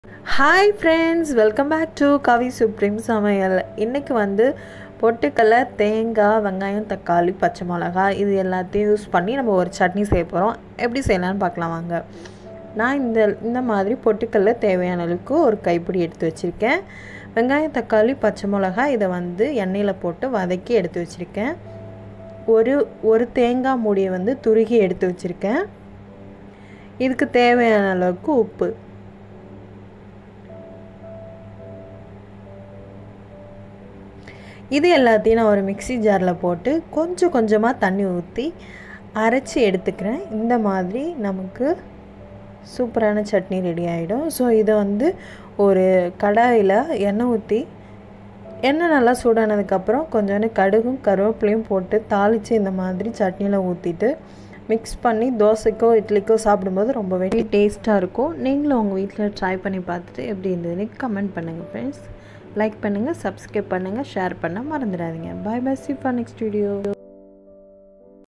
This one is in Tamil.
hi friends welcome back to Kavi supreme சமையல் இன்றைக்கி வந்து பொட்டுக்கடலை தேங்காய் வெங்காயம் தக்காளி பச்சை மிளகா இது எல்லாத்தையும் யூஸ் பண்ணி நம்ம ஒரு சட்னி செய்ய போகிறோம் எப்படி செய்யலாம்னு பார்க்கலாம் வாங்க நான் இந்த இந்த மாதிரி பொட்டுக்கடலை தேவையான அளவுக்கு ஒரு கைப்பிடி எடுத்து வச்சுருக்கேன் வெங்காயம் தக்காளி பச்சை மிளகா இதை வந்து எண்ணெயில் போட்டு வதக்கி எடுத்து வச்சுருக்கேன் ஒரு ஒரு தேங்காய் மூடியை வந்து துருகி எடுத்து வச்சுருக்கேன் இதுக்கு தேவையான அளவுக்கு உப்பு இது எல்லாத்தையும் நான் ஒரு மிக்சி ஜாரில் போட்டு கொஞ்சம் கொஞ்சமாக தண்ணி ஊற்றி அரைச்சி எடுத்துக்கிறேன் இந்த மாதிரி நமக்கு சூப்பரான சட்னி ரெடி ஆகிடும் ஸோ இதை வந்து ஒரு கடாயில் எண்ணெய் ஊற்றி எண்ணெய் நல்லா சூடானதுக்கப்புறம் கொஞ்சோண்டு கடுகும் கருவேப்பிலையும் போட்டு தாளித்து இந்த மாதிரி சட்னியில் ஊற்றிட்டு மிக்ஸ் பண்ணி தோசைக்கோ இட்லிக்கோ சாப்பிடும்போது ரொம்பவே டேஸ்ட்டாக இருக்கும் நீங்களும் உங்கள் வீட்டில் ட்ரை பண்ணி பார்த்துட்டு எப்படி இருந்ததுன்னு கமெண்ட் பண்ணுங்கள் ஃப்ரெண்ட்ஸ் லைக் பண்ணுங்கள் சப்ஸ்கிரைப் பண்ணுங்கள் ஷேர் பண்ண மறந்துடாதீங்க bye bye see for next video